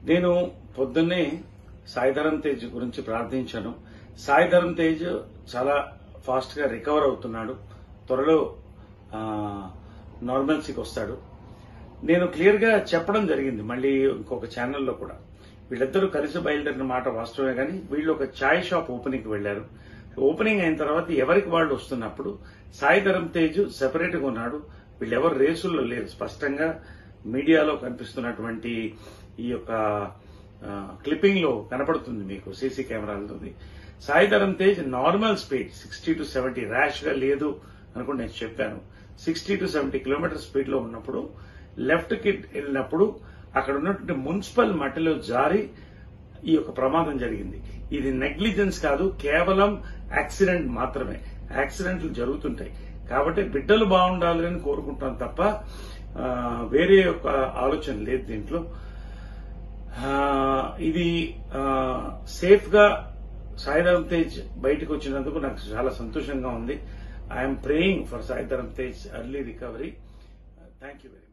నేను పొద్దున్నే సాయిధరం తేజ్ గురించి ప్రార్థించాను సాయిధరం తేజ్ చాలా ఫాస్ట్ గా రికవర్ అవుతున్నాడు త్వరలో నార్మల్సీకి వస్తాడు నేను క్లియర్ గా చెప్పడం జరిగింది మళ్ళీ ఇంకొక ఛానల్లో కూడా వీళ్ళిద్దరూ కలిసి బయలుదేరిన మాట వాస్తవమే కానీ వీళ్ళు ఒక ఛాయ్ షాప్ ఓపెనింగ్ కి వెళ్లారు ఓపెనింగ్ అయిన తర్వాత ఎవరికి వాళ్ళు వస్తున్నప్పుడు సాయిధరం తేజ్ సెపరేట్ గా ఉన్నాడు వీళ్ళెవరు రేసుల్లో లేరు స్పష్టంగా మీడియాలో కనిపిస్తున్నటువంటి ఈ యొక్క క్లిప్పింగ్ లో కనపడుతుంది మీకు సీసీ కెమెరాలతోది Sai Dharam Tej normal speed sixty to seventy rash గా లేదు అనుకుని నేను చెప్పాను sixty to seventy kilometer speed లో ఉన్నప్పుడు లెఫ్ట్ కి వెళ్ళినప్పుడు అక్కడ ఉన్నటువంటి మున్సిపల్ మట్టిలో జారి ఈ యొక్క ప్రమాదం జరిగింది ఇది నెగ్లిజెన్స్ కాదు కేవలం యాక్సిడెంట్ మాత్రమే యాక్సిడెంట్లు జరుగుతుంటాయి కాబట్టి బిడ్డలు బాగుండాలి అని కోరుకుంటాం తప్ప ఆ, వేరే యొక్క ఆలోచన లేదు దీంట్లో ఆ, ఇది సేఫ్ గా సాయిధరం తేజ్ బయటకు వచ్చినందుకు నాకు చాలా సంతోషంగా ఉంది I'm praying for Sai Dharam Tej early recovery thank you very